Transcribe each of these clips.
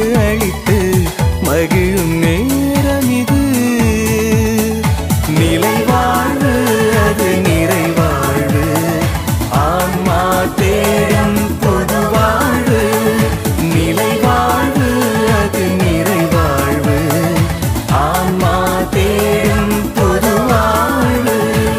அளித்து மகிழும் நேரம் இது நிலை வாழ்வு அது நிறைவாழ்வு ஆன்மா தேடும் பொது வாழ்வு நிலை வாழ்வு அது நிறைவாழ்வு ஆன்மா தேடும் பொது வாழ்வு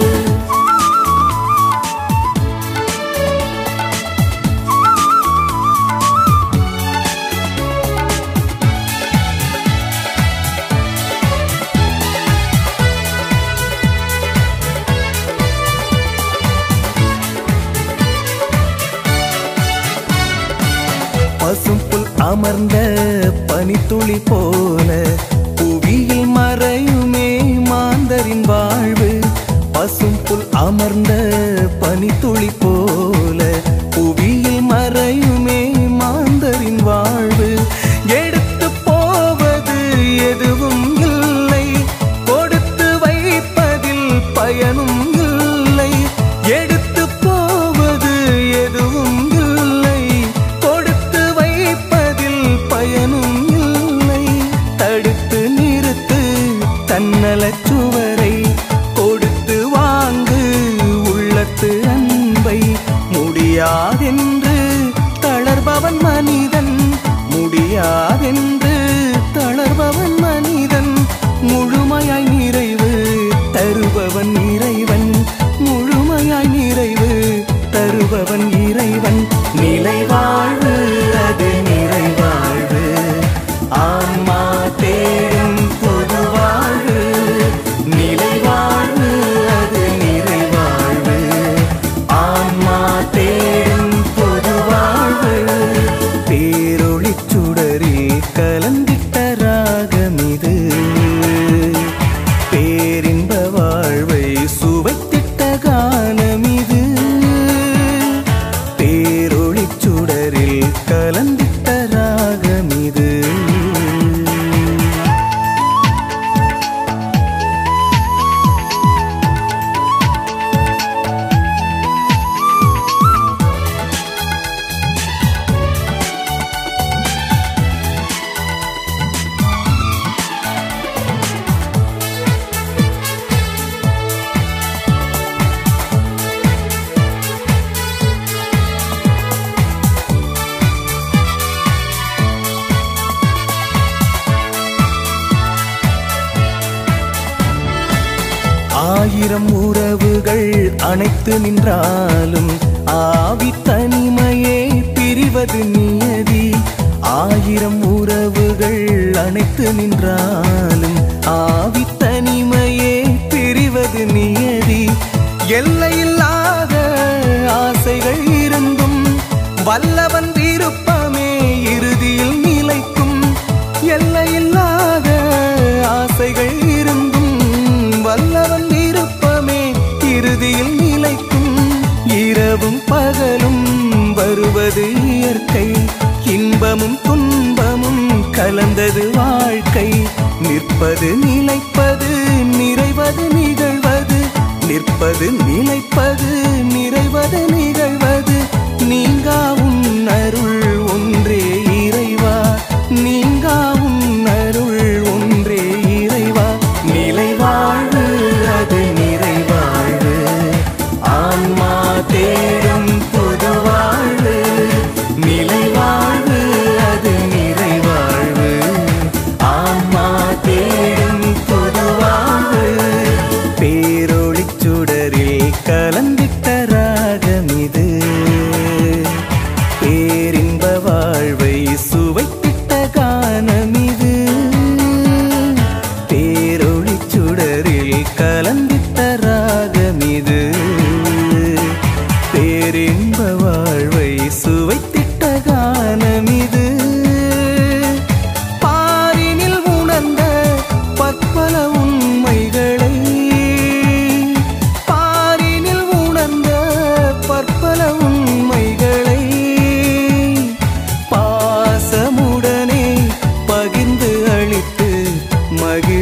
பசும்புல் அமர்ந்த பனித்துளி போல புவியில் மறையுமே மாந்தரின் வாழ்வு பசும்புல் அமர்ந்த பனித்துளி போல புவியில் மறையுமே மாந்தரின் வாழ்வு எடுத்து போவது எதுவும் இல்லை கொடுத்து வைப்பதில் பயனும் இல்லை எடுத்து போவது எதுவும் இல்லை கொடுத்து வைப்பதில் பயனும் இல்லை தடுத்து நிறுத்து தன்னலச் சுவரை கொடுத்து வாங்கு உள்ளத்து அன்பை முடியாதென்று தளர்பவன் மனிதன் முடியாதென்று தளர்பவன் மனிதன் முழுமையாய் நிறைவு தருபவன் இறைவன் முழுமையாய் நிறைவு தருபவன் இறைவன் நிலை வாழ்வு அது நிறைவாழ்வு ஆன்மா தேடும் பொது வாழ்வு நிலை வாழ்வு அது நிறைவாழ்வு ஆன்மா தேடும் பொது வாழ்வு பேரொளிச் சுடரில் கலந்திட்ட ராகமிது பேரின்ப வாழ்வை சுவைத்திட்ட கானமிது பேரொளிச் சுடரில் கலந்திட்ட ராகமிது ஆயிரம் உறவுகள் அணைத்து நின்றாலும் ஆவி தனிமையே பிரிவது நியதி ஆயிரம் உறவுகள் அணைத்து நின்றாலும் ஆவி தனிமையே பிரிவது நியதி எல்லையில்லாத ஆசைகள் இருந்தும் வல்லவன் விருப்பமே இறுதியில் நிலைக்கும் எல்லையில்லாத ஆசைகள் இருந்தும் வல்லவன் விருப்பமே இறுதியில் நிலைக்கும் இரவும் பகலும் வருவது இயற்கை இன்பமும் துன்பமும் கலந்தது வாழ்க்கை நிற்பது நிலைப்பது நிறைவது நிகழ்வது நிற்பது நிலைப்பது நிறைவது நிகழ்வது நீங்கா உன் அருள் ஒன்றே இறைவா நீங்கா உன் அருள் ஒன்றே இறைவா நிலை வாழ்வு அது நிறைவாழ்வு ஆன்மா தேடும் பொது வாழ்வு நிலை வாழ்வு அது நிறைவாழ்வு ஆன்மா தேடும் பொது வாழ்வு பேரொளிச் சுடரில் கலந்திட்ட ராகமிது பேரின்ப வாழ்வை சுவைத்திட்ட கானமிது பேரொளிச் சுடரில் கலந்திட்ட ராகமிது பேரின்ப வாழ்வை சுவைத்திட்ட கானமிது பாரினில் உணர்ந்த பற்பல உண்மைகளை பாரினில் உணர்ந்த பற்பல உண்மைகளை பாசமுடனே பகிர்ந்து அளித்து மகிழ்